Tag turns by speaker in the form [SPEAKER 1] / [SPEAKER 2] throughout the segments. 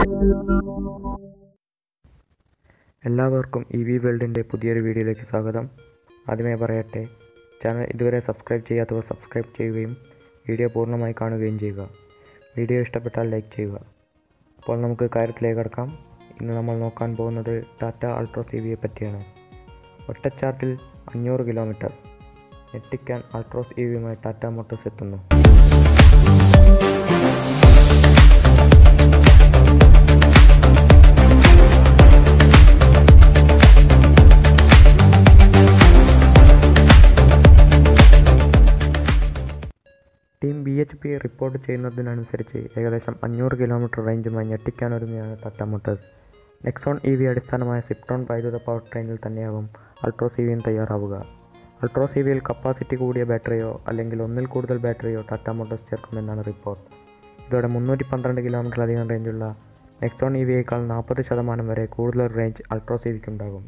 [SPEAKER 1] എല്ലാവർക്കും E V വേൾഡിൻ്റെ പുതിയൊരു വീഡിയോയിലേക്ക് സ്വാഗതം ആദ്യമേ പറയട്ടെ ചാനൽ ഇതുവരെ സബ്സ്ക്രൈബ് ചെയ്യാത്തവർ സബ്സ്ക്രൈബ് ചെയ്യുകയും വീഡിയോ പൂർണ്ണമായി കാണുകയും ചെയ്യുക വീഡിയോ ഇഷ്ടപ്പെട്ടാൽ ലൈക്ക് ചെയ്യുക അപ്പോൾ നമുക്ക് കാര്യത്തിലേക്ക് കടക്കാം ഇന്ന് നമ്മൾ നോക്കാൻ പോകുന്നത് ടാറ്റ അൾട്രോ സി വിയെ പറ്റിയാണ് ഒറ്റച്ചാർട്ടിൽ അഞ്ഞൂറ് കിലോമീറ്റർ ഞെട്ടിക്കാൻ അൾട്രോസ് ഇ വിയുമായി ടാറ്റ മോട്ടോഴ്സ് എത്തുന്നു team B H P report ചെയ്യുന്നതിനനുസരിച്ച് ഏകദേശം അഞ്ഞൂറ് കിലോമീറ്റർ റേഞ്ചുമായി ഞെട്ടിക്കാനൊരുങ്ങുകയാണ് Tata Motors Nexon E V അടിസ്ഥാനമായ സിപ്റ്റോൺ വൈദ്യുത പവർ ട്രെയിനിൽ തന്നെയാകും അൾട്രോസ് ഇ വിയും തയ്യാറാവുക അൾട്രോസ് ഇ വിയിൽ കപ്പാസിറ്റി കൂടിയ ബാറ്ററിയോ അല്ലെങ്കിൽ ഒന്നിൽ കൂടുതൽ ബാറ്ററിയോ ടാറ്റ മോട്ടോഴ്സ് ചേർക്കുമെന്നാണ് റിപ്പോർട്ട് ഇതോടെ മുന്നൂറ്റി പന്ത്രണ്ട് കിലോമീറ്ററിലധികം റേഞ്ചുള്ള നെക്സോൺ ഇ വിയേക്കാൾ നാൽപ്പത് ശതമാനം വരെ കൂടുതൽ റേഞ്ച് അൾട്രോസ് ഇ വിക്കുണ്ടാകും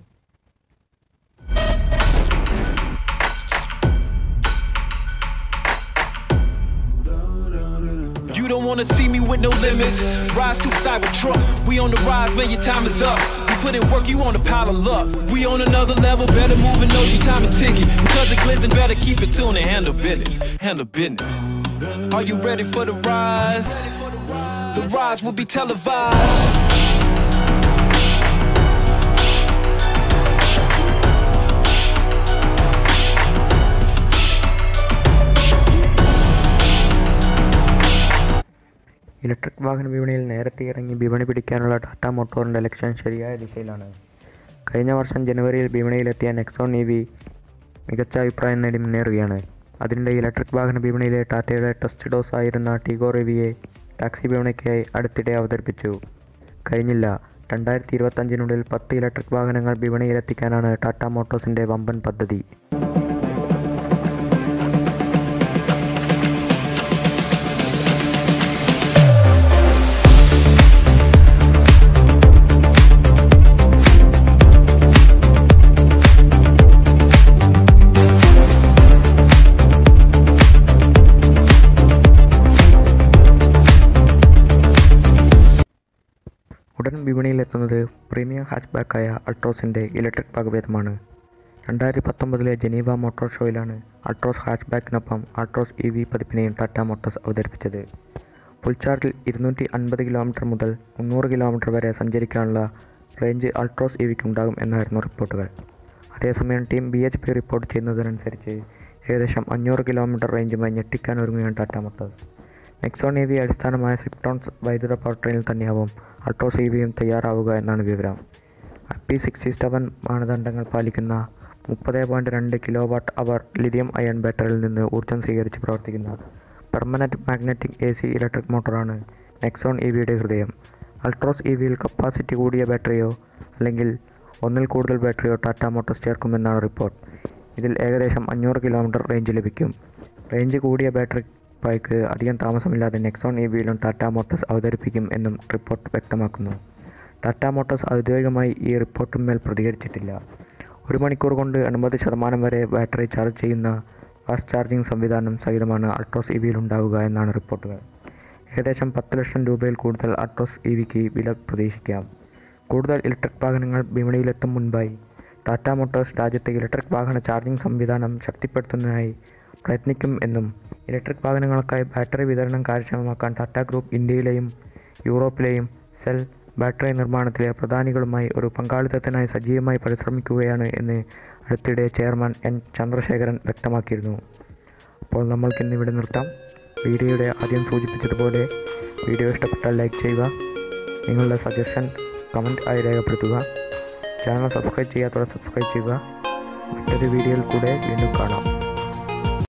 [SPEAKER 2] You don't wanna see me with no limits. Rise to Cybertruck. We on the rise, man, your time is up. We put in work, you on a pile of luck. We on another level, better move and know your time is ticking. Because it glisten, better keep it tuned and handle business. Handle business. Are you ready for the rise? The rise will be televised.
[SPEAKER 1] Electric വാഹന വിപണിയിൽ നേരത്തെ ഇറങ്ങി വിപണി പിടിക്കാനുള്ള ടാറ്റ മോട്ടോറിൻ്റെ ലക്ഷ്യം ശരിയായ ദിശയിലാണ് കഴിഞ്ഞ വർഷം ജനുവരിയിൽ വിപണിയിലെത്തിയ നെക്സോൺ ഇ വി മികച്ച അഭിപ്രായം നേടി മുന്നേറുകയാണ് അതിനിടെ ഇലക്ട്രിക് വാഹന വിപണിയിലെ ടാറ്റയുടെ ടെസ്റ്റ് ഡോസ് ആയിരുന്ന ടീഗോ റിവിയെ ടാക്സി വിപണിക്കായി അടുത്തിടെ അവതരിപ്പിച്ചു കഴിഞ്ഞില്ല രണ്ടായിരത്തി ഇരുപത്തഞ്ചിനുള്ളിൽ പത്ത് ഇലക്ട്രിക് വാഹനങ്ങൾ വിപണിയിലെത്തിക്കാനാണ് ടാറ്റ മോട്ടോഴ്സിൻ്റെ വമ്പൻ പദ്ധതി ഉടൻ വിപണിയിലെത്തുന്നത് പ്രീമിയം ഹാച്ച്ബാക്കായ അൾട്രോസിൻ്റെ ഇലക്ട്രിക് വകഭേദമാണ് രണ്ടായിരത്തി പത്തൊമ്പതിലെ ജനീവ മോട്ടോർ ഷോയിലാണ് അൾട്രോസ് ഹാച്ച്ബാക്കിനൊപ്പം അൾട്രോസ് ഇ വി പതിപ്പിനെയും ടാറ്റ മോട്ടോഴ്സ് അവതരിപ്പിച്ചത് ഫുൾ ചാർജിൽ ഇരുന്നൂറ്റി അൻപത് കിലോമീറ്റർ മുതൽ മുന്നൂറ് കിലോമീറ്റർ വരെ സഞ്ചരിക്കാനുള്ള റേഞ്ച് അൾട്രോസ് ഇ വിക്ക് ഉണ്ടാകും എന്നായിരുന്നു റിപ്പോർട്ടുകൾ അതേസമയം team B H P report ചെയ്യുന്നതിനനുസരിച്ച് ഏകദേശം അഞ്ഞൂറ് കിലോമീറ്റർ റേഞ്ചുമായി ഞെട്ടിക്കാൻ ഒരുങ്ങുകയാണ് Tata Motors Nexon E V അടിസ്ഥാനമായ സിപ്റ്റോൺസ് വൈദ്യുത പവർ ട്രെയിനിൽ തന്നെയാവും അൾട്രോസ് ഇ വിയും തയ്യാറാവുക എന്നാണ് വിവരം ഐ പി സിക്സ്റ്റി സെവൻ മാനദണ്ഡങ്ങൾ പാലിക്കുന്ന മുപ്പത് പോയിൻറ്റ് രണ്ട് kilowatt hour lithium ion ബാറ്ററിയിൽ നിന്ന് ഊർജ്ജം സ്വീകരിച്ച് പ്രവർത്തിക്കുന്ന permanent magnetic A C electric മോട്ടോറാണ് നെക്സോൺ ഇ വിയുടെ ഹൃദയം അൾട്രോസ് ഇ വിയിൽ കപ്പാസിറ്റി കൂടിയ ബാറ്ററിയോ അല്ലെങ്കിൽ ഒന്നിൽ കൂടുതൽ ബാറ്ററിയോ ടാറ്റ മോട്ടോഴ്സ് ചേർക്കുമെന്നാണ് റിപ്പോർട്ട് ഇതിൽ ഏകദേശം അഞ്ഞൂറ് കിലോമീറ്റർ റേഞ്ച് ലഭിക്കും റേഞ്ച് കൂടിയ ബാറ്ററി ബൈക്ക് അധികം താമസമില്ലാതെ നെക്സോൺ ഇ വിയിലും ടാറ്റ മോട്ടോഴ്സ് അവതരിപ്പിക്കും എന്നും റിപ്പോർട്ട് വ്യക്തമാക്കുന്നു ടാറ്റ മോട്ടോഴ്സ് ഔദ്യോഗികമായി ഈ റിപ്പോർട്ടിന്മേൽ പ്രതികരിച്ചിട്ടില്ല ഒരു മണിക്കൂർ കൊണ്ട് എൺപത് ശതമാനം വരെ ബാറ്ററി ചാർജ് ചെയ്യുന്ന ഫാസ്റ്റ് ചാർജിംഗ് സംവിധാനം സഹിതമാണ് അൾട്രോസ് ഇ വിയിൽ ഉണ്ടാവുക എന്നാണ് റിപ്പോർട്ടുകൾ ഏകദേശം പത്ത് ലക്ഷം രൂപയിൽ കൂടുതൽ അൾട്രോസ് ഇ വിക്ക് വില പ്രതീക്ഷിക്കാം കൂടുതൽ ഇലക്ട്രിക് വാഹനങ്ങൾ വിപണിയിലെത്തും മുൻപായി ടാറ്റ മോട്ടോഴ്സ് രാജ്യത്തെ ഇലക്ട്രിക് വാഹന ചാർജിംഗ് സംവിധാനം ശക്തിപ്പെടുത്തുന്നതിനായി പ്രയത്നിക്കും എന്നും ഇലക്ട്രിക് വാഹനങ്ങൾക്കായി ബാറ്ററി വിതരണം കാര്യക്ഷമമാക്കാൻ ടാറ്റ ഗ്രൂപ്പ് ഇന്ത്യയിലെയും യൂറോപ്പിലെയും സെൽ ബാറ്ററി നിർമ്മാണത്തിലെ പ്രധാനികളുമായി ഒരു പങ്കാളിത്തത്തിനായി സജീവമായി പരിശ്രമിക്കുകയാണ് എന്ന് അടുത്തിടെ ചെയർമാൻ എൻ ചന്ദ്രശേഖരൻ വ്യക്തമാക്കിയിരുന്നു അപ്പോൾ നമ്മൾക്കിന്ന് ഇവിടെ നിർത്താം വീഡിയോയുടെ ആദ്യം സൂചിപ്പിച്ചതുപോലെ വീഡിയോ ഇഷ്ടപ്പെട്ടാൽ ലൈക്ക് ചെയ്യുക നിങ്ങളുടെ സജഷൻ കമൻറ്റ് ആയി രേഖപ്പെടുത്തുക ചാനൽ സബ്സ്ക്രൈബ് ചെയ്യാത്തവരെ സബ്സ്ക്രൈബ് ചെയ്യുക മറ്റൊരു വീഡിയോയിൽ കൂടെ വീണ്ടും കാണാം